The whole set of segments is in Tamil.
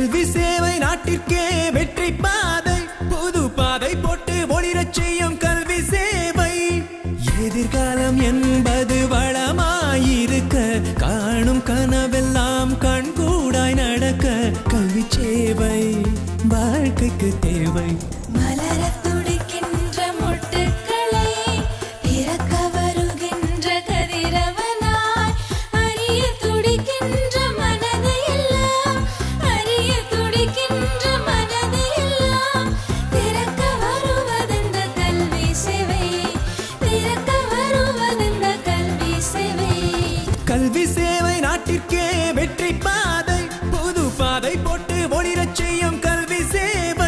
கல்வி சேவை நாட்டிற்கே வெற்றி பாதை புது பாதை போட்டு ஒளிரச் செய்யும் கல்வி சேவை எதிர்காலம் என்பது வளமாயிருக்க காணும் கனவெல்லாம் கண்கூடாய் நடக்க கல்வி சேவை வாழ்க்கைக்கு தேவை மலரத் துடிக்கின்ற மொட்டுக்களை திறக்க வருகின்ற கதிரவனாய் அறிய துடிக்கின்ற மனதையெல்லாம் அறிய துடிக்கின்ற மனதையெல்லாம் திறக்க வருவதெந்த கல்வி சேவை திறக்க வருவதெந்த கல்வி சேவை கல்வி சேவை நாட்டிற்கே வெற்றி பாதை புது பாதை போட்டு ஒளிரச் செய்யும் கல்வி சேவை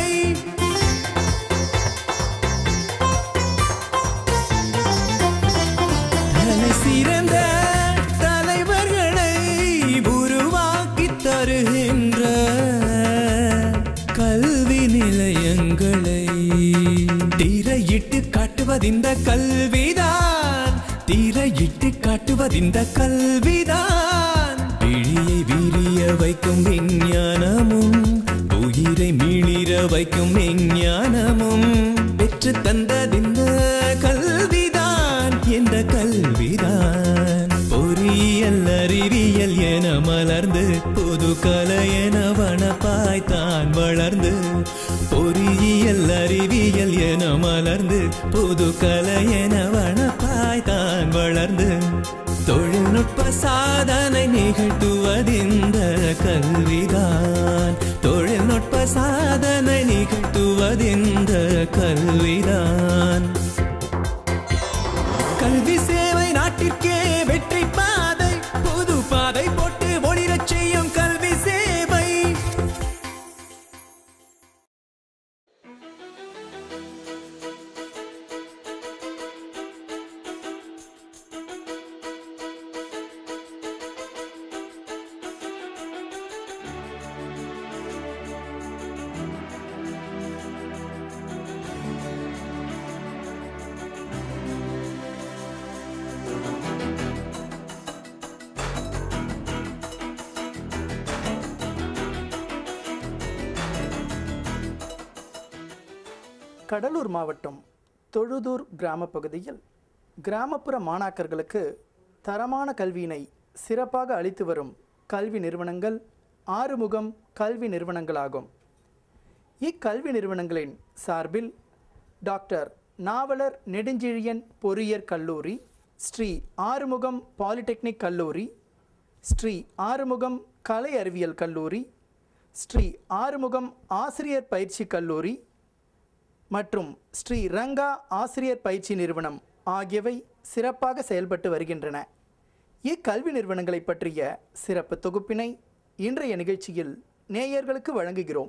தலை சிறந்த தலைவர்களை உருவாக்கி தருகின்ற கல்வி நிலையங்களை திரையிட்டு காட்டுவதிந்த கல்விதான் திரையிட்டு காட்டுவதிந்த கல்விதான் விழியை விரிய வைக்கும் விஞ்ஞானமும் உயிரை மீளிர வைக்கும் விஞ்ஞானமும் பெற்று தந்ததிந்த கல்விதான் என்ற கல்விதான் பொறியியல் அறிவியல் என மலர்ந்து புது கலை என வனப்பாய் தான் வளர்ந்து பொறியியல் அறிவியல் என மலர்ந்து புது கலை என வனப்பாய் தான் வளர்ந்து தொழில்நுட்ப சாதனை நிகழ்த்துவதிந்த கல்விதான் தொழில்நுட்ப சாதனை நிகழ்த்துவதிந்த கல்விதான் கல்வி சேவை நாட்டிற்கே வெற்றி பாதை புது பாதை போட்டு ஒளிரச் செய்யும் கல்வி சேவை கடலூர் மாவட்டம் தொழுதூர் கிராம பகுதியில் கிராமப்புற மாணாக்கர்களுக்கு தரமான கல்வியினை சிறப்பாக அளித்து வரும் கல்வி நிறுவனங்கள் ஆறுமுகம் கல்வி நிறுவனங்களாகும் இக்கல்வி நிறுவனங்களின் சார்பில் டாக்டர் நாவலர் நெடுஞ்செழியன் பொறியியற் கல்லூரி ஸ்ரீ ஆறுமுகம் பாலிடெக்னிக் கல்லூரி ஸ்ரீ ஆறுமுகம் கலை அறிவியல் கல்லூரி ஸ்ரீ ஆறுமுகம் ஆசிரியர் பயிற்சி கல்லூரி மற்றும் ஸ்ரீ ரங்கா ஆசிரியர் பயிற்சி நிறுவனம் ஆகியவை சிறப்பாக செயல்பட்டு வருகின்றன இக்கல்வி நிறுவனங்களை பற்றிய சிறப்பு தொகுப்பினை இன்றைய நிகழ்ச்சியில் நேயர்களுக்கு வழங்குகிறோம்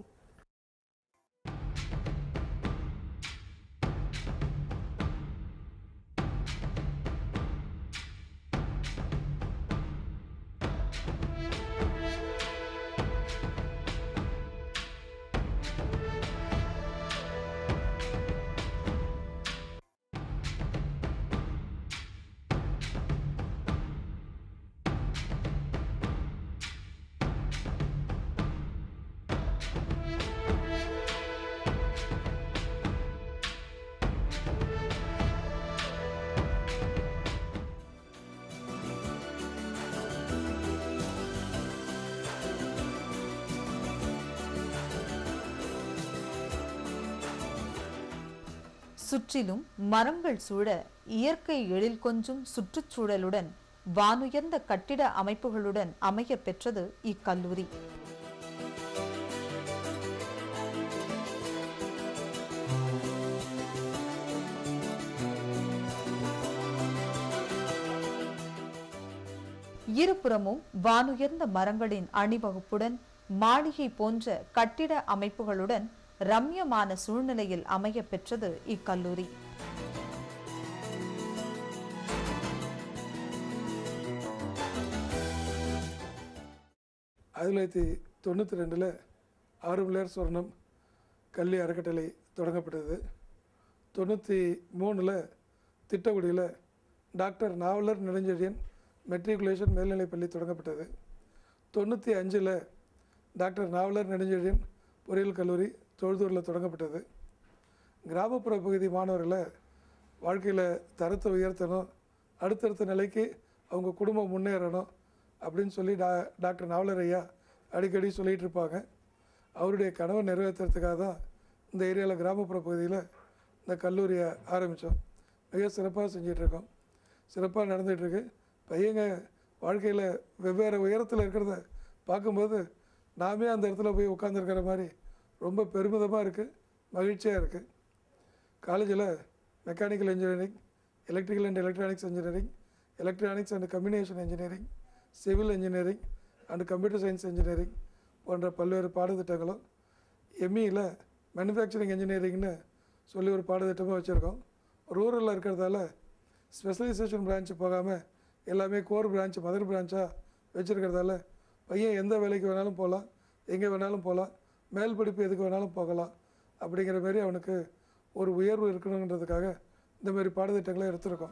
சுற்றிலும் மரங்கள் சூழ இயற்கை எழில் கொஞ்சும் சுற்றுச்சூழலுடன் வானுயர்ந்த கட்டிட அமைப்புகளுடன் அமையப் பெற்றது இக்கல்லூரி இருபுறமும் வானுயர்ந்த மரங்களின் அணிவகுப்புடன் மாளிகை போன்ற கட்டிட அமைப்புகளுடன் ரம்யமான சூழ்நிலையில் அமையப் பெற்றது இக்கல்லூரி ஆயிரத்தி தொள்ளாயிரத்தி தொண்ணூற்றி ரெண்டில் ஆறு பிள்ளையர் சுவர்ணம் கல்வி அறக்கட்டளை தொடங்கப்பட்டது தொண்ணூற்றி மூணில் திட்டக்குடியில் டாக்டர் நாவலர் நெடுஞ்செழியன் மெட்ரிகுலேஷன் மேல்நிலைப்பள்ளி தொடங்கப்பட்டது தொண்ணூற்றி அஞ்சில் டாக்டர் நாவலர் நெடுஞ்செழியன் பொறியியல் கல்லூரி தொழுதூரில் தொடங்கப்பட்டது கிராமப்புற பகுதி மாணவர்களை வாழ்க்கையில் தரத்தை உயர்த்தணும் அடுத்தடுத்த நிலைக்கு அவங்க குடும்பம் முன்னேறணும் அப்படின்னு சொல்லி டா டாக்டர் நாவலர் ஐயா அடிக்கடி சொல்லிகிட்டு இருப்பாங்க அவருடைய கனவை நிறைவேற்றுறதுக்காக தான் இந்த ஏரியாவில் கிராமப்புற பகுதியில் இந்த கல்லூரியை ஆரம்பித்தோம் மிக சிறப்பாக செஞ்சிட்ருக்கோம் சிறப்பாக நடந்துகிட்ருக்கு பையங்க வாழ்க்கையில் வெவ்வேறு உயரத்தில் இருக்கிறத பார்க்கும்போது நாமே அந்த இடத்துல போய் உட்காந்துருக்கிற மாதிரி ரொம்ப பெருமிதமாக இருக்குது மகிழ்ச்சியாக இருக்குது காலேஜில் mechanical engineering electrical and electronics engineering electronics and communication engineering civil engineering and computer science engineering போன்ற பல்வேறு பாடத்திட்டங்களும் எம்இயில் மேனுஃபேக்சரிங் இன்ஜினியரிங்னு சொல்லி ஒரு பாடத்திட்டமாக வச்சுருக்கோம் ரூரலில் இருக்கிறதால ஸ்பெஷலைசேஷன் பிரான்ச் போகாமல் எல்லாமே கோர் பிரான்ச் மதர் பிரான்ச்சாக வச்சுருக்கிறதால பையன் எந்த வேலைக்கு வேணாலும் போகலாம் எங்கே வேணாலும் போகலாம் மேல் படிப்பு எதுக்கு வேணாலும் போகலாம் அப்படிங்கிற மாதிரி அவனுக்கு ஒரு உயர்வு இருக்கணுன்றதுக்காக இந்த மாதிரி பாடத்திட்டங்களை எடுத்திருக்கோம்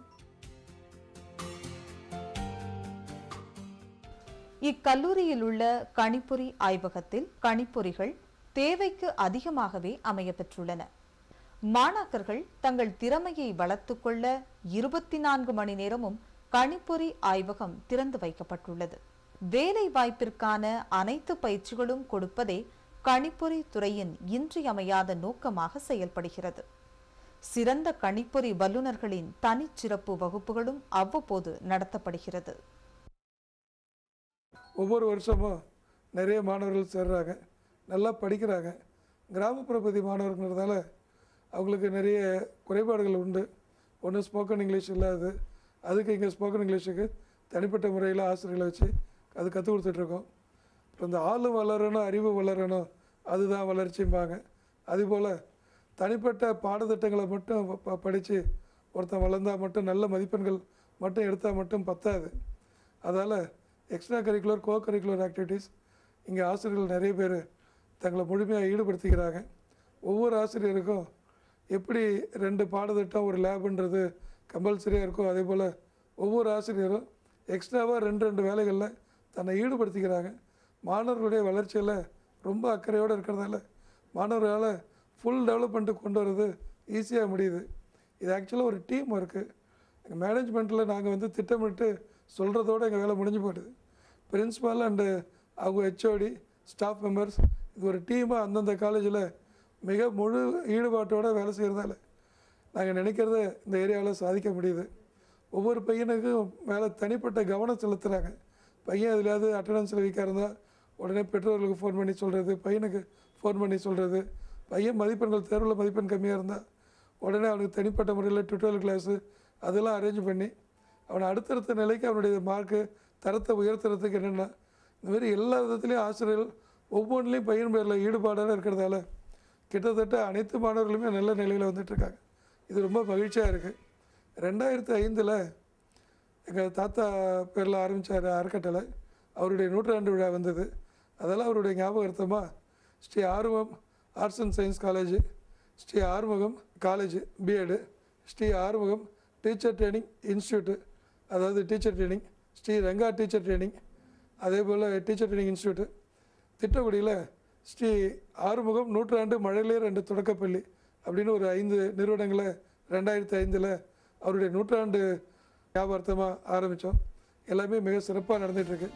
இக்கல்லூரியில் உள்ள கணிப்பொறி ஆய்வகத்தில் கணிப்பொறிகள் தேவைக்கு அதிகமாகவே அமையப்பெற்றுள்ளன மாணாக்கர்கள் தங்கள் திறமையை வளர்த்துக் கொள்ள இருபத்தி நான்கு மணி நேரமும் கணிப்பொறி ஆய்வகம் திறந்து வைக்கப்பட்டுள்ளது வேலை வாய்ப்பிற்கான அனைத்து பயிற்சிகளும் கொடுப்பதே கணிப்பொறி துறையின் இன்றியமையாத நோக்கமாக செயல்படுகிறது சிறந்த கணிப்பொறி வல்லுநர்களின் தனிச்சிறப்பு வகுப்புகளும் அவ்வப்போது நடத்தப்படுகிறது ஒவ்வொரு வருஷமும் நிறைய மாணவர்கள் சேர்றாங்க நல்லா படிக்கிறாங்க கிராமப்புற பகுதி மாணவர்கள்ன்றதால அவங்களுக்கு நிறைய குறைபாடுகள் உண்டு ஒன்று ஸ்போக்கன் இங்கிலீஷ் இல்லாது அதுக்கு இங்கே ஸ்போக்கன் இங்கிலீஷுக்கு தனிப்பட்ட முறையில் ஆசிரியர்களை வச்சு அது கற்றுக் கொடுத்துட்ருக்கோம் இப்போ இந்த ஆளு வளரணும் அறிவு வளரணும் அதுதான் வளர்ச்சிம்பாங்க அதுபோல் தனிப்பட்ட பாடத்திட்டங்களை மட்டும் ப படித்து ஒருத்தன் வளர்ந்தால் மட்டும் நல்ல மதிப்பெண்கள் மட்டும் எடுத்தால் மட்டும் பத்தாது அதால் extra curricular co curricular activities இங்கே ஆசிரியர்கள் நிறைய பேர் தங்களை முழுமையாக ஈடுபடுத்திக்கிறாங்க ஒவ்வொரு ஆசிரியருக்கும் எப்படி ரெண்டு பாடத்திட்டம் ஒரு லேபுன்றது கம்பல்சரியாக இருக்கோ அதே போல் ஒவ்வொரு ஆசிரியரும் எக்ஸ்ட்ராவாக ரெண்டு ரெண்டு வேலைகளில் தன்னை ஈடுபடுத்திக்கிறாங்க மாணவர்களுடைய வளர்ச்சியில் ரொம்ப அக்கறையோடு இருக்கிறதால மாணவர்களால் ஃபுல் டெவலப்மெண்ட்டு கொண்டு வர்றது ஈஸியாக முடியுது இது ஆக்சுவலாக ஒரு டீம் ஒர்க்கு எங்கள் மேனேஜ்மெண்ட்டில் நாங்கள் வந்து திட்டமிட்டு சொல்கிறதோட எங்கள் வேலை முடிஞ்சு போயிடுது பிரின்ஸ்பால் அண்டு அவங்க ஹெச்ஓடி ஸ்டாஃப் மெம்பர்ஸ் இது ஒரு டீமாக அந்தந்த காலேஜில் மிக முழு ஈடுபாட்டோட வேலை செய்கிறதால நாங்கள் நினைக்கிறத இந்த ஏரியாவில் சாதிக்க முடியுது ஒவ்வொரு பையனுக்கும் மேலே தனிப்பட்ட கவனம் செலுத்துகிறாங்க பையன் எதுலையாவது அட்டண்டன்ஸில் வீக்காக இருந்தால் உடனே பெற்றோர்களுக்கு ஃபோன் பண்ணி சொல்கிறது பையனுக்கு ஃபோன் பண்ணி சொல்கிறது பையன் மதிப்பெண்கள் தேர்வில் மதிப்பெண் கம்மியாக இருந்தால் உடனே அவனுக்கு தனிப்பட்ட முறையில் டுட்டோரியல் கிளாஸு அதெல்லாம் அரேஞ்ச் பண்ணி அவனை அடுத்தடுத்த நிலைக்கு அவனுடைய மார்க்கு தரத்தை உயர்த்துறதுக்கு என்னென்னா இந்த மாதிரி எல்லா விதத்துலேயும் ஆசிரியர்கள் ஒவ்வொன்றிலையும் பையன் பேரில் ஈடுபாடாக இருக்கிறதால கிட்டத்தட்ட அனைத்து மாணவர்களுமே நல்ல நிலையில் வந்துட்டுருக்காங்க இது ரொம்ப மகிழ்ச்சியாக இருக்குது ரெண்டாயிரத்து ஐந்தில் எங்கள் தாத்தா பேரில் ஆரம்பித்தார் அறக்கட்டளை அவருடைய நூற்றாண்டு விழா வந்தது அதெல்லாம் அவருடைய ஞாபகார்த்தமாக Shri Arvam arts and science college Shri Arumugam college B Ed Shri Arumugam teacher training institute அதாவது teacher training Shri Ranga teacher training அதே போல் டீச்சர் ட்ரைனிங் இன்ஸ்டியூட்டு திட்டக்குடியில் ஸ்ரீ ஆறுமுகம் நூற்றாண்டு மழலையர் ரெண்டு தொடக்கப்பள்ளி அப்படின்னு ஒரு ஐந்து நிறுவனங்களை ரெண்டாயிரத்தி ஐந்தில் அவருடைய நூற்றாண்டு வியாபாரத்தமாக ஆரம்பித்தோம் எல்லாமே மிக சிறப்பாக நடந்துகிட்ருக்கு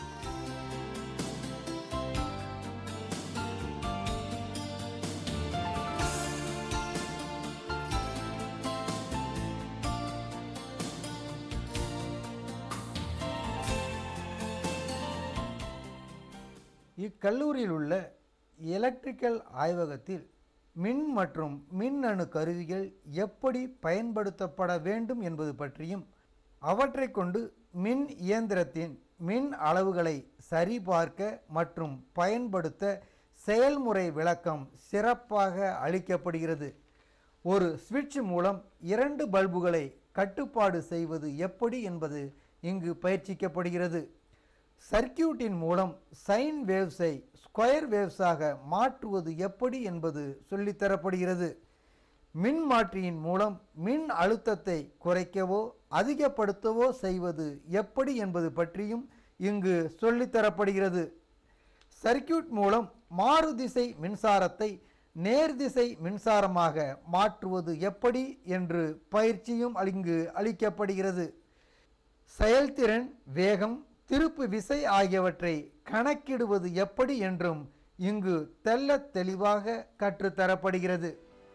இக்கல்லூரியில் உள்ள எலக்ட்ரிக்கல் ஆய்வகத்தில் மின் மற்றும் மின்னணு கருவிகள் எப்படி பயன்படுத்தப்பட வேண்டும் என்பது பற்றியும் அவற்றை கொண்டு மின் இயந்திரத்தின் மின் அளவுகளை சரிபார்க்க மற்றும் பயன்படுத்த செயல்முறை விளக்கம் சிறப்பாக அளிக்கப்படுகிறது ஒரு சுவிட்ச் மூலம் இரண்டு பல்புகளை கட்டுப்பாடு செய்வது எப்படி என்பது இங்கு பயிற்சிக்கப்படுகிறது சர்க்கியூட்டின் மூலம் சைன் வேவ்ஸை ஸ்கொயர் வேவ்ஸாக மாற்றுவது எப்படி என்பது சொல்லித்தரப்படுகிறது மின்மாற்றியின் மூலம் மின் அழுத்தத்தை குறைக்கவோ அதிகப்படுத்தவோ செய்வது எப்படி என்பது பற்றியும் இங்கு சொல்லித்தரப்படுகிறது சர்க்யூட் மூலம் மாறுதிசை மின்சாரத்தை நேர்திசை மின்சாரமாக மாற்றுவது எப்படி என்று பயிற்சியும் இங்கு அளிக்கப்படுகிறது செயல்திறன் வேகம் திருப்பு விசை ஆகியவற்றை கணக்கிடுவது எப்படி என்றும் இங்கு தெள்ளத் தெளிவாக கற்றுத்தரப்படுகிறது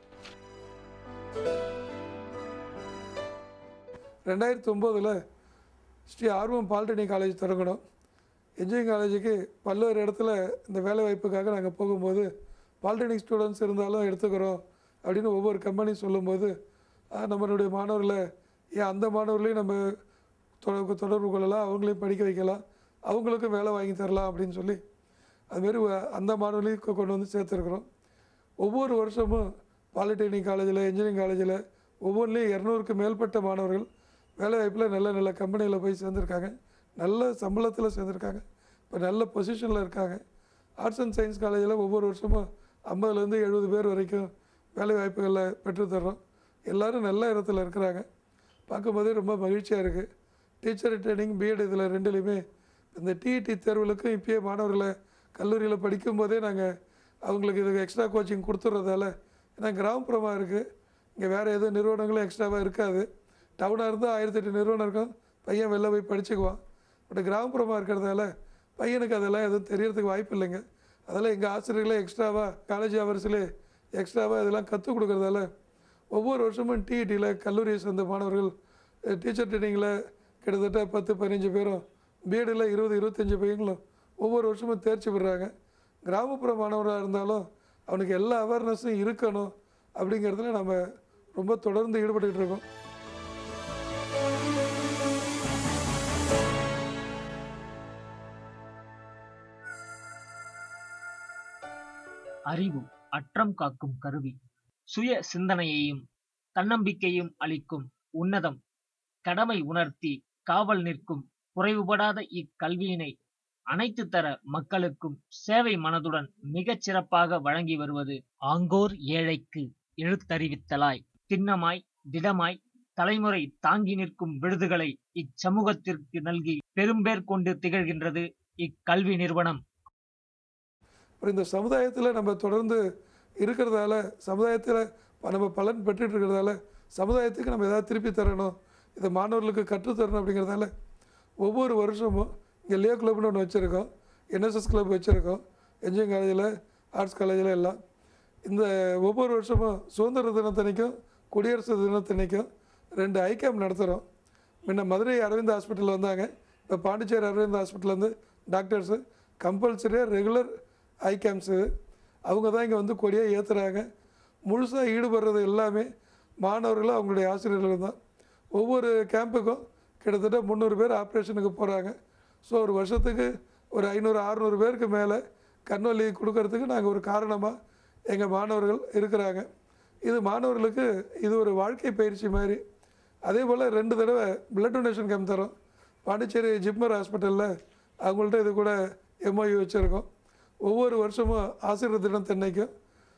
ரெண்டாயிரத்தி ஒம்போதில் ஸ்ரீ ஆர்வம் பாலிடெக்னிக் காலேஜ் திறக்கணும் இன்ஜினியரிங் காலேஜுக்கு பல்வேறு இடத்துல இந்த வேலை வாய்ப்புக்காக நாங்கள் போகும்போது பாலிடெக்னிக் ஸ்டூடெண்ட்ஸ் இருந்தாலும் எடுத்துக்கிறோம் அப்படின்னு ஒவ்வொரு கம்பெனி சொல்லும்போது ஆ, நம்மளுடைய மாணவர்களை ஏன் அந்த மாணவர்களையும் நம்ம தொடர்பு தொடர்பு கொள்ளலாம் அவங்களையும் படிக்க வைக்கலாம் அவங்களுக்கும் வேலை வாங்கி தரலாம் அப்படின்னு சொல்லி அதுமாரி வ- அந்த மாணவர்களையும் கொ- கொண்டு வந்து சேர்த்துருக்குறோம் ஒவ்வொரு வருஷமும் பாலிடெக்னிக் காலேஜில் இன்ஜினியரிங் காலேஜில் ஒவ்வொன்றிலையும் இரநூறுக்கு மேற்பட்ட மாணவர்கள் வேலைவாய்ப்பில் நல்ல நல்ல கம்பெனியில் போய் சேர்ந்துருக்காங்க நல்ல சம்பளத்தில் சேர்ந்துருக்காங்க இப்போ நல்ல பொசிஷனில் இருக்காங்க ஆர்ட்ஸ் அண்ட் சயின்ஸ் காலேஜில் ஒவ்வொரு வருஷமும் ஐம்பதுலேருந்து எழுபது பேர் வரைக்கும் வேலை வாய்ப்புகளில் பெற்றுத்தர்றோம் எல்லாரும் நல்ல இடத்துல இருக்கிறாங்க பார்க்கும்போதே ரொம்ப மகிழ்ச்சியாக இருக்குது டீச்சர் ட்ரைனிங் பிஎட் இதில் ரெண்டுலேயுமே இந்த டிஇடி தேர்வுகளுக்கும் இப்பயே மாணவர்களை கல்லூரியில் படிக்கும்போதே நாங்கள் அவங்களுக்கு இதுக்கு எக்ஸ்ட்ரா கோச்சிங் கொடுத்துட்றதால ஏன்னா கிராமப்புறமாக இருக்குது இங்கே வேறு எதுவும் நிறுவனங்களும் எக்ஸ்ட்ராவாக இருக்காது டவுனாக இருந்தால் ஆயிரத்தெட்டு நிறுவனம் இருக்கும் பையன் வெளில போய் படிச்சுக்குவான் பட் கிராமப்புறமாக இருக்கிறதால பையனுக்கு அதெல்லாம் எதுவும் தெரியறதுக்கு வாய்ப்பு இல்லைங்க அதெல்லாம் எங்கள் ஆசிரியர்களே எக்ஸ்ட்ராவாக காலேஜ் ஹவர்ஸ்லே எக்ஸ்ட்ராவாக இதெல்லாம் கற்றுக் கொடுக்குறதால ஒவ்வொரு வருஷமும் டிஇடியில் கல்லூரியை சேர்ந்த மாணவர்கள் டீச்சர் ட்ரைனிங்கில் கிட்டத்தட்ட பத்து பதினஞ்சு பேரும் பிஎடில் இருபது இருபத்தஞ்சி பையங்களும் ஒவ்வொரு வருஷமும் தேர்ச்சி பெறுறாங்க கிராமப்புற மாணவராக இருந்தாலும் அவனுக்கு எல்லா அவேர்னஸும் இருக்கணும் அப்படிங்கிறதுல நம்ம ரொம்ப தொடர்ந்து ஈடுபட்டுக்கிட்டு இருக்கோம் அறிவு அற்றம் காக்கும் கருவி சுய சிந்தனையையும் தன்னம்பிக்கையும் அளிக்கும் உன்னதம் கடமை உணர்த்தி காவல் நிற்கும் குறைவுபடாத இக்கல்வியினை அனைத்து தர மக்களுக்கும் சேவை மனதுடன் மிகச் சிறப்பாக வழங்கி வருவது ஆங்கோர் ஏழைக்கு எழுத்தறிவித்தலாய் திண்ணமாய் திடமாய் தலைமுறை தாங்கி நிற்கும் விருதுகளை இச்சமூகத்திற்கு நல்கி பெரும்பேர் கொண்டு திகழ்கின்றது இக்கல்வி நிறுவனம் அப்புறம் இந்த சமுதாயத்தில் நம்ம தொடர்ந்து இருக்கிறதால சமுதாயத்தில் நம்ம பலன் பெற்றுட்டு இருக்கிறதால சமுதாயத்துக்கு நம்ம ஏதாவது திருப்பி தரணும் இதை மாணவர்களுக்கு கற்றுத்தரணும் அப்படிங்கிறதால ஒவ்வொரு வருஷமும் இங்கே லியோ கிளப்னு ஒன்று வச்சுருக்கோம் என்எஸ்எஸ் கிளப் வச்சுருக்கோம் என்ஜினியரிங் காலேஜில் ஆர்ட்ஸ் காலேஜில் எல்லாம் இந்த ஒவ்வொரு வருஷமும் சுதந்திர தினத்தன்னைக்கும் குடியரசு தினத்தன்னைக்கும் ரெண்டு ஐ கேம்ப் நடத்துகிறோம் முன்ன மதுரை அரவிந்த் ஹாஸ்பிட்டல் வந்தாங்க இப்போ பாண்டிச்சேரி அரவிந்த் ஹாஸ்பிட்டல்லேருந்து டாக்டர்ஸு கம்பல்சரியாக ரெகுலர் ஐ கேம்ப்ஸு அவங்க தான் இங்கே வந்து கொடியாக ஏற்றுறாங்க முழுசாக ஈடுபடுறது எல்லாமே மாணவர்களும் அவங்களுடைய ஆசிரியர்கள் தான் ஒவ்வொரு கேம்புக்கும் கிட்டத்தட்ட முந்நூறு பேர் ஆப்ரேஷனுக்கு போகிறாங்க ஸோ ஒரு வருஷத்துக்கு ஒரு ஐநூறு அறுநூறு பேருக்கு மேலே கண்ணொலி கொடுக்கறதுக்கு நாங்கள் ஒரு காரணமாக எங்கள் மாணவர்கள் இருக்கிறாங்க இது மாணவர்களுக்கு இது ஒரு வாழ்க்கை பயிற்சி மாதிரி அதே போல் ரெண்டு தடவை பிளட் டொனேஷன் கேம்ப் தரோம் பாண்டிச்சேரி ஜிப்மர் ஹாஸ்பிட்டலில் அவங்கள்ட்ட இது கூட எம்ஓயு வச்சுருக்கோம் ஒவ்வொரு வருஷமும் ஆசிரியர் தினத்தன்னைக்கும்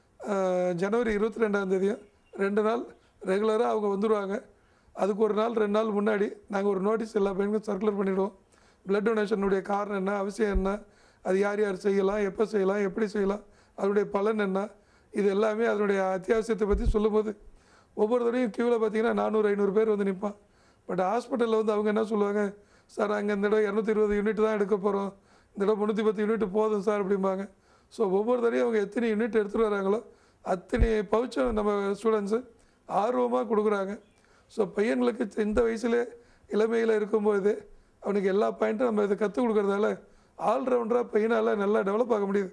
ஆஹ், ஜனவரி இருபத்தி ரெண்டாம் தேதியும் ரெண்டு நாள் ரெகுலராக அவங்க வந்துடுவாங்க அதுக்கு ஒரு நாள் ரெண்டு நாள் முன்னாடி நாங்கள் ஒரு நோட்டீஸ் எல்லா பையனுக்கும் சர்க்குலர் பண்ணிவிடுவோம் பிளட் டொனேஷனுடைய காரணம் என்ன அவசியம் என்ன அது யார் யார் செய்யலாம் எப்போ செய்யலாம் எப்படி செய்யலாம் அதனுடைய பலன் என்ன இது எல்லாமே அதனுடைய அத்தியாவசியத்தை பற்றி சொல்லும்போது ஒவ்வொரு தடவையும் க்யூவில் பார்த்தீங்கன்னா நானூறு ஐநூறு பேர் வந்து நிற்பான் பட் ஹாஸ்பிட்டலில் வந்து அவங்க என்ன சொல்லுவாங்க சார் அங்கே இந்த தடவை இரநூத்தி இருபது யூனிட் தான் எடுக்க போகிறோம் இந்த தடவை முந்நூற்றி பத்து யூனிட் போதும் சார் அப்படிம்பாங்க ஸோ ஒவ்வொரு தடவையும் அவங்க எத்தனை யூனிட் எடுத்துகிட்டு வராங்களோ அத்தனை பவுச்சும் நம்ம ஸ்டூடெண்ட்ஸு ஆர்வமாக கொடுக்குறாங்க ஸோ பையன்களுக்கு இந்த வயசுலே இளமையில் இருக்கும்போது அவனுக்கு எல்லா பாயிண்ட்டும் நம்ம இதை கற்றுக் கொடுக்கறதால ஆல்ரவுண்டராக பையனால் நல்லா டெவலப் ஆக முடியுது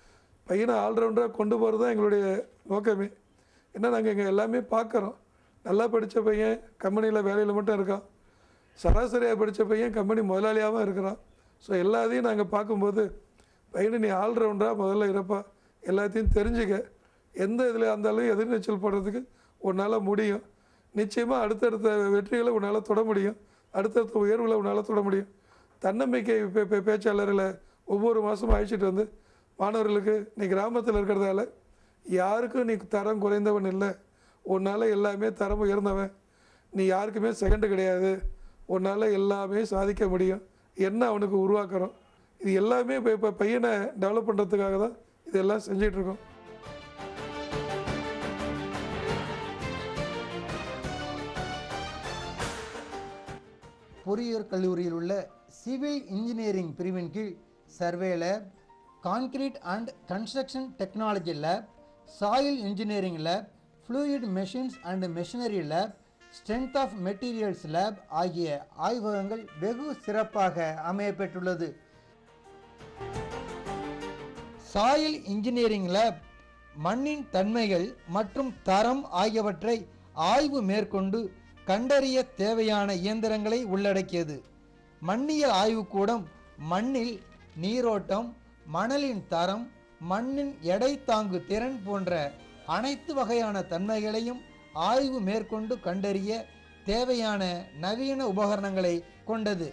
பையனை ஆல்ரவுண்டராக கொண்டு போகிறது தான் எங்களுடைய நோக்கமே ஏன்னா நாங்கள் இங்கே எல்லாமே பார்க்குறோம் நல்லா படித்த பையன் கம்பெனியில் வேலையில் மட்டும் இருக்கான் சராசரியாக படித்த பையன் கம்பெனி முதலாளியாகவும் இருக்கிறான் ஸோ எல்லாத்தையும் நாங்கள் பார்க்கும்போது பையனை நீ ஆல்ரவுண்டராக முதல்ல இருப்பா எல்லாத்தையும் தெரிஞ்சுக்க எந்த இதில் இருந்தாலும் எதிர்நீச்சல் போடுறதுக்கு உன்னால் முடியும் நிச்சயமாக அடுத்தடுத்த வெற்றிகளை உன்னால் தொட முடியும் அடுத்தடுத்த உயர்வுகளை உன்னால் தொட முடியும் தன்னம்பிக்கை பே பே- பேச்சாளர்களை ஒவ்வொரு மாதமும் அழைச்சிட்டு வந்து மாணவர்களுக்கு நீ கிராமத்தில் இருக்கிறதால யாருக்கும் நீ தரம் குறைந்தவன் இல்லை உன்னால் எல்லாமே தரம் உயர்ந்தவன் நீ யாருக்குமே செகண்டு கிடையாது உன்னால் எல்லாமே சாதிக்க முடியும் என்ன அவனுக்கு உருவாக்குறோம் இது எல்லாமே இப்போ இப்போ பையனை டெவலப் பண்ணுறதுக்காக தான் இதெல்லாம் செஞ்சிட்ருக்கோம் பொறியியற் கல்லூரியில் உள்ள சிவில் இன்ஜினியரிங் பிரிவின் கீழ் survey lab concrete and construction technology lab soil engineering lab fluid machines and machinery lab strength of materials lab ஆகிய ஆய்வகங்கள் வெகு சிறப்பாக அமையப்பெற்றுள்ளது சாயில் இன்ஜினியரிங் லேப் மண்ணின் தன்மைகள் மற்றும் தரம் ஆகியவற்றை ஆய்வு மேற்கொண்டு கண்டறிய தேவையான இயந்திரங்களை உள்ளடக்கியது மண்ணியல் ஆய்வுக்கூடம் மண்ணில் நீரோட்டம் மணலின் தரம் மண்ணின் எடை தாங்கு திறன் போன்ற அனைத்து வகையான தன்மைகளையும் ஆய்வு மேற்கொண்டு கண்டறிய தேவையான நவீன உபகரணங்களை கொண்டது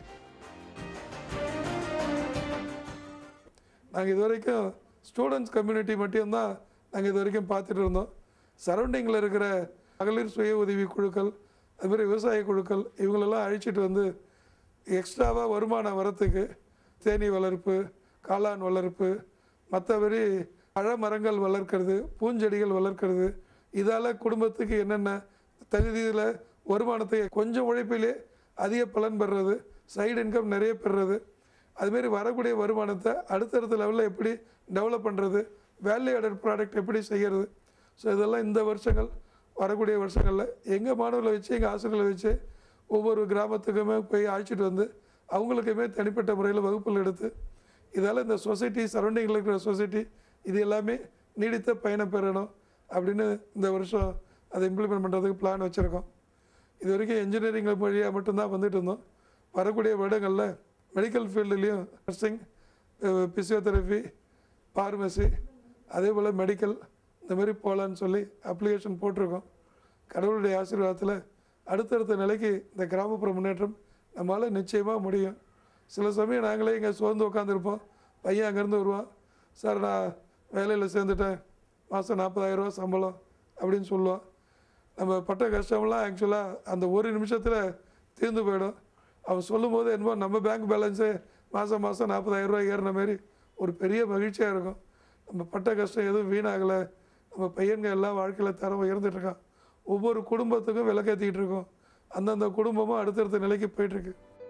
நாங்கள் இது வரைக்கும் ஸ்டூடெண்ட்ஸ் கம்யூனிட்டி மட்டும்தான் நாங்கள் இது வரைக்கும் பார்த்துட்டு இருந்தோம் சரௌண்டிங்கில் இருக்கிற மகளிர் சுய உதவி குழுக்கள் அதுமாதிரி விவசாய குழுக்கள் இவங்களெல்லாம் அழிச்சிட்டு வந்து எக்ஸ்ட்ராவாக வருமானம் வரத்துக்கு தேனீ வளர்ப்பு காளான் வளர்ப்பு மற்றபடி பழமரங்கள் வளர்க்கறது பூஞ்செடிகள் வளர்க்கறது இதால் குடும்பத்துக்கு என்னென்ன தகுதியில் வருமானத்தை கொஞ்சம் உழைப்பிலே அதிக பலன் பெறுறது சைடு இன்கம் நிறைய பெறுறது அதுமாரி வரக்கூடிய வருமானத்தை அடுத்தடுத்த லெவலில் எப்படி டெவலப் பண்ணுறது வேல்யூ ஆடட் ப்ராடக்ட் எப்படி செய்கிறது ஸோ இதெல்லாம் இந்த வருஷங்கள் வரக்கூடிய வருஷங்களில் எங்கள் மாணவர்களை வச்சு எங்கள் ஆசிரியர்களை வச்சு ஒவ்வொரு கிராமத்துக்குமே போய் அழைச்சிட்டு வந்து அவங்களுக்குமே தனிப்பட்ட முறையில் வகுப்புகள் எடுத்து இதால் இந்த சொசைட்டி சரௌண்டிங்கில் இருக்கிற சொசைட்டி இது எல்லாமே நீடித்த பயணம் பெறணும் அப்படின்னு இந்த வருஷம் அதை இம்ப்ளிமெண்ட் பண்ணுறதுக்கு பிளான் வச்சுருக்கோம் இது வரைக்கும் இன்ஜினியரிங் வழியாக மட்டும்தான் வந்துட்டு இருந்தோம் வரக்கூடிய வருடங்களில் மெடிக்கல் ஃபீல்டுலேயும் நர்சிங் பிசியோதெரபி ஃபார்மசி அதே போல் மெடிக்கல் இந்த மாதிரி போகலான்னு சொல்லி அப்ளிகேஷன் போட்டிருக்கோம் கடவுளுடைய ஆசீர்வாதத்தில் அடுத்தடுத்த நிலைக்கு இந்த கிராமப்புற முன்னேற்றம் நம்மளால் நிச்சயமாக முடியும் சில சமயம் நாங்களே இங்கே சோர்ந்து உட்காந்துருப்போம் பையன் அங்கேருந்து வருவான் சார் நான் வேலையில் சேர்ந்துட்டேன் மாதம் நாற்பதாயிரரூவா சம்பளம் அப்படின்னு சொல்லுவான் நம்ம பட்ட கஷ்டம்லாம் ஆக்சுவலாக அந்த ஒரு நிமிஷத்தில் தீர்ந்து போயிடும் அவன் சொல்லும்போது என்னமோ நம்ம பேங்க் பேலன்ஸே மாதம் மாதம் நாற்பதாயிரரூவா ஏறின மாதிரி ஒரு பெரிய மகிழ்ச்சியாக இருக்கும் நம்ம பட்ட கஷ்டம் எதுவும் வீணாகலை நம்ம பையன்க எல்லாம் வாழ்க்கையில் தரம் உயர்ந்துட்டு இருக்கான் ஒவ்வொரு குடும்பத்துக்கும் விளக்கேற்றிக்கிட்டு இருக்கோம் அந்தந்த குடும்பமும் அடுத்தடுத்த நிலைக்கு போயிட்டுருக்கு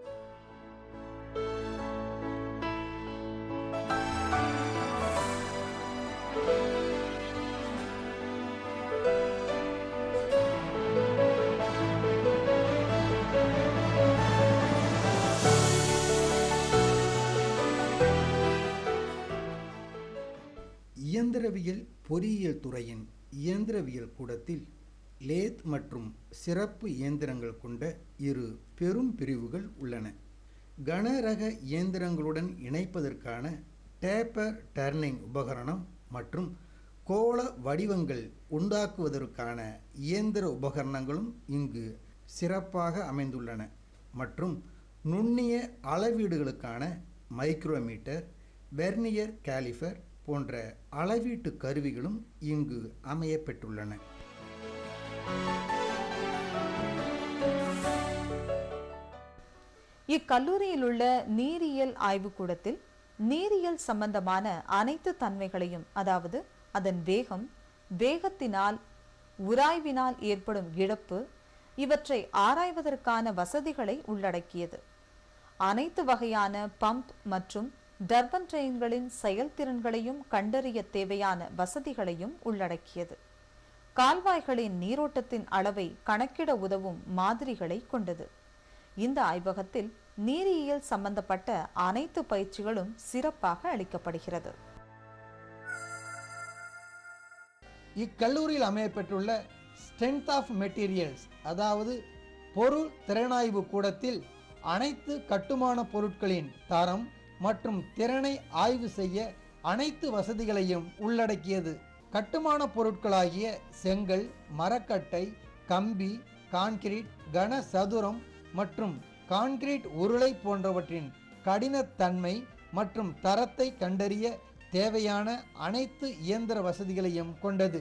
இயந்திரவியல் பொறியியல் துறையின் இயந்திரவியல் கூடத்தில் லேத் மற்றும் சிறப்பு இயந்திரங்கள் கொண்ட இரு பெரும் பிரிவுகள் உள்ளன கனரக இயந்திரங்களுடன் இணைப்பதற்கான டேப்பர் டர்னிங் உபகரணம் மற்றும் கோள வடிவங்கள் உண்டாக்குவதற்கான இயந்திர உபகரணங்களும் இங்கு சிறப்பாக அமைந்துள்ளன மற்றும் நுண்ணிய அளவீடுகளுக்கான மைக்ரோமீட்டர் வெர்னியர் கேலிஃபர் போன்ற அளவீட்டு கருவிகளும் இங்கு அமையப்பெற்றுள்ளன இக்கல்லூரியில் உள்ள நீரியல் ஆய்வுக்கூடத்தில் நீரியல் சம்பந்தமான அனைத்து தன்மைகளையும் அதாவது அதன் வேகம் வேகத்தினால் உராய்வினால் ஏற்படும் இழப்பு இவற்றை ஆராய்வதற்கான வசதிகளை உள்ளடக்கியது அனைத்து வகையான பம்ப் மற்றும் டர்பன் ட்ரெயின்களின் செயல்திறன்களையும் கண்டறிய தேவையான வசதிகளையும் உள்ளடக்கியது கால்வாய்களின் நீரோட்டத்தின் அளவை கணக்கிட உதவும் மாதிரிகளை கொண்டது இந்த ஆய்வகத்தில் நீரியல் சம்பந்தப்பட்ட அனைத்து பயிற்சிகளும் சிறப்பாக அளிக்கப்படுகிறது இக்கல்லூரியில் அமையப்பெற்றுள்ள ஸ்ட்ரென்த் ஆஃப் மெட்டீரியல்ஸ் அதாவது பொருள் திறனாய்வு கூடத்தில் அனைத்து கட்டுமான பொருட்களின் தரம் மற்றும் திறனை ஆய்வு செய்ய அனைத்து வசதிகளையும் உள்ளடக்கியது கட்டுமான பொருட்களாகிய செங்கல் மரக்கட்டை கம்பி கான்கிரீட் கன சதுரம் மற்றும் கான்கிரீட் உருளை போன்றவற்றின் கடினத்தன்மை மற்றும் தரத்தை கண்டறிய தேவையான அனைத்து இயந்திர வசதிகளையும் கொண்டது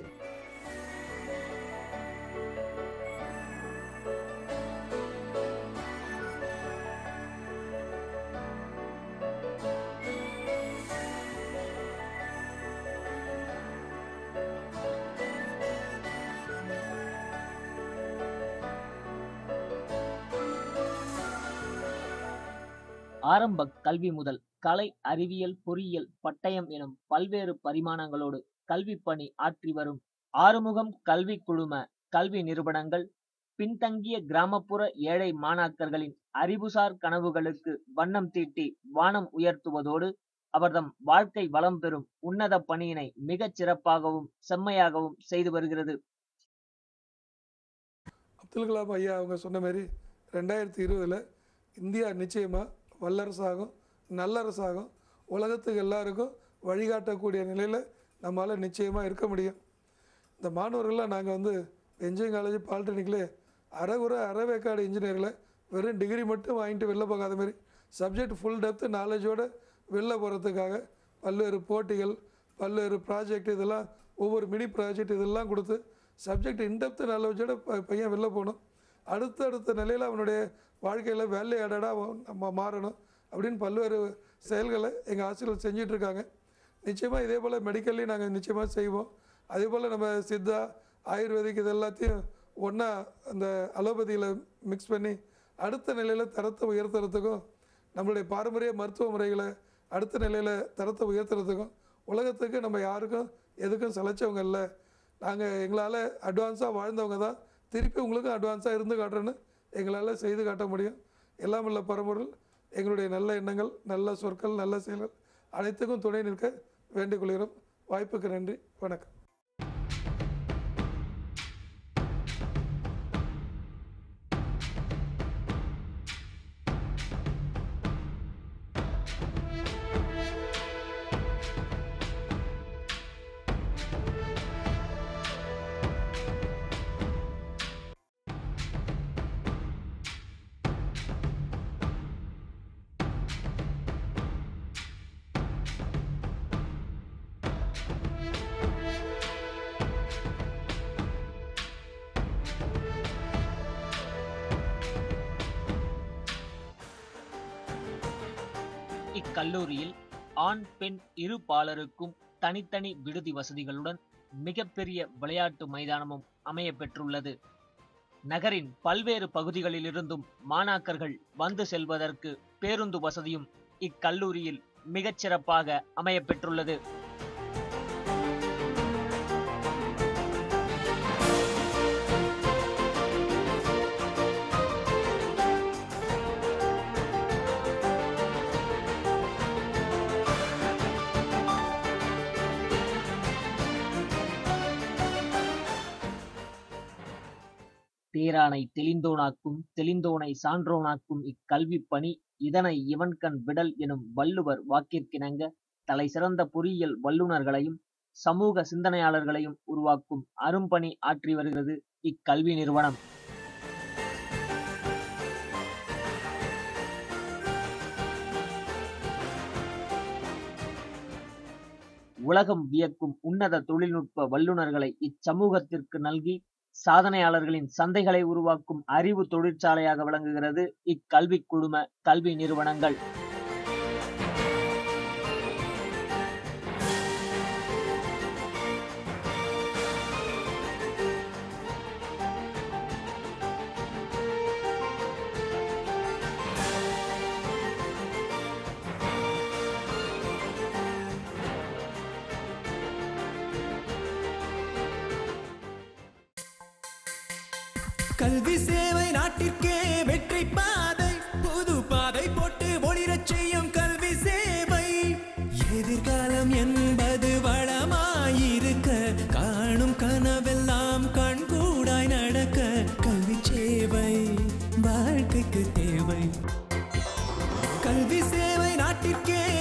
ஆரம்ப கல்வி முதல் கலை அறிவியல் பொறியியல் பட்டயம் எனும் பல்வேறு பரிமாணங்களோடு கல்வி பணி ஆற்றி வரும் ஆறுமுகம் கல்வி குழும கல்வி நிறுவனங்கள் பின்தங்கிய கிராமப்புற ஏழை மாணாக்கர்களின் அறிவுசார் கனவுகளுக்கு வண்ணம் தீட்டி வானம் உயர்த்துவதோடு அவர்தம் வாழ்க்கை வளம் பெறும் உன்னத பணியினை மிகச் சிறப்பாகவும் செம்மையாகவும் செய்து வருகிறது அப்துல் கலாம் ஐயா அவங்க சொன்ன மாதிரி ரெண்டாயிரத்தி இருபதில் இந்தியா நிச்சயமாக வல்லரசாகும் நல்லரசாகும் உலகத்துக்கு எல்லாருக்கும் வழிகாட்டக்கூடிய நிலையில் நம்மளால் நிச்சயமாக இருக்க முடியும் இந்த மாணவர்கள்லாம் நாங்கள் வந்து என்ஜினியரிங் காலேஜ் பாலிடெக்னிக்கில் அறகுறை அறவேக்காடு இன்ஜினியரில் வெறும் டிகிரி மட்டும் வாங்கிட்டு வெளில போகாத மாதிரி சப்ஜெக்ட் ஃபுல் டெப்த்து நாலேஜோடு வெளில போகிறதுக்காக பல்வேறு போட்டிகள் பல்வேறு ப்ராஜெக்ட் இதெல்லாம் ஒவ்வொரு மினி ப்ராஜெக்ட் இதெல்லாம் கொடுத்து சப்ஜெக்ட் இன்டெப்த்து நாலேஜோட ப பையன் வெளில போகணும் அடுத்த அடுத்த நிலையில் அவனுடைய வாழ்க்கையில் வேலை ஆடடாக நம்ம மாறணும் அப்படின்னு பல்வேறு செயல்களை எங்கள் ஆசிரியர் செஞ்சுட்டு இருக்காங்க நிச்சயமாக இதே போல் மெடிக்கல்லையும் நாங்கள் நிச்சயமாக செய்வோம் அதே போல் நம்ம சித்தா ஆயுர்வேதிக் இது எல்லாத்தையும் ஒன்றா அந்த அலோபதியில் மிக்ஸ் பண்ணி அடுத்த நிலையில் தரத்தை உயர்த்துறதுக்கும் நம்மளுடைய பாரம்பரிய மருத்துவ முறைகளை அடுத்த நிலையில் தரத்தை உயர்த்துறதுக்கும் உலகத்துக்கு நம்ம யாருக்கும் எதுக்கும் சளைச்சவங்க இல்லை நாங்கள் எங்களால் அட்வான்ஸாக வாழ்ந்தவங்க தான் திருப்பி உங்களுக்கும் அட்வான்ஸாக இருந்து காட்டுறேன்னு எங்களால் செய்து காட்ட முடியும் எல்லாம் உள்ள பரம்பொருள் எங்களுடைய நல்ல எண்ணங்கள் நல்ல சொற்கள் நல்ல செயல்கள் அனைத்துக்கும் துணை நிற்க வேண்டிக் கொள்கிறோம் வாய்ப்புக்கு நன்றி வணக்கம் இக்கல்லூரியில் ஆண் பெண் இரு பாலருக்கும் தனித்தனி விடுதி வசதிகளுடன் மிகப்பெரிய விளையாட்டு மைதானமும் அமைய பெற்றுள்ளது நகரின் பல்வேறு பகுதிகளிலிருந்தும் மாணாக்கர்கள் வந்து செல்வதற்கு பேருந்து வசதியும் இக்கல்லூரியில் மிகச் சிறப்பாக அமைய பெற்றுள்ளது தேரானை தெளிந்தோனாக்கும் தெளிந்தோனை சான்றோனாக்கும் இக்கல்வி பணி இதனை இவன்கண் விடல் எனும் வள்ளுவர் வாக்கிற்கிணங்க தலை சிறந்த பொறியியல் வல்லுநர்களையும் சமூக சிந்தனையாளர்களையும் உருவாக்கும் அரும்பணி ஆற்றி வருகிறது இக்கல்வி நிறுவனம் உலகம் வியக்கும் உன்னத தொழில்நுட்ப வல்லுநர்களை இச்சமூகத்திற்கு நல்கி சாதனையாளர்களின் சந்தைகளை உருவாக்கும் அறிவு தொழிற்சாலையாக விளங்குகிறது இக்கல்விக் குழும கல்வி நிறுவனங்கள் கல்வி சேவை நாட்டிற்கே வெற்றி பாதை புது பாதை போட்டு ஒளிரச் செய்யும் கல்வி சேவை எதிர்காலம் என்பது வளமாயிருக்க காணும் கனவெல்லாம் கண்கூடாய் நடக்க கல்வி சேவை வாழ்க்கைக்கு தேவை கல்வி சேவை நாட்டிற்கே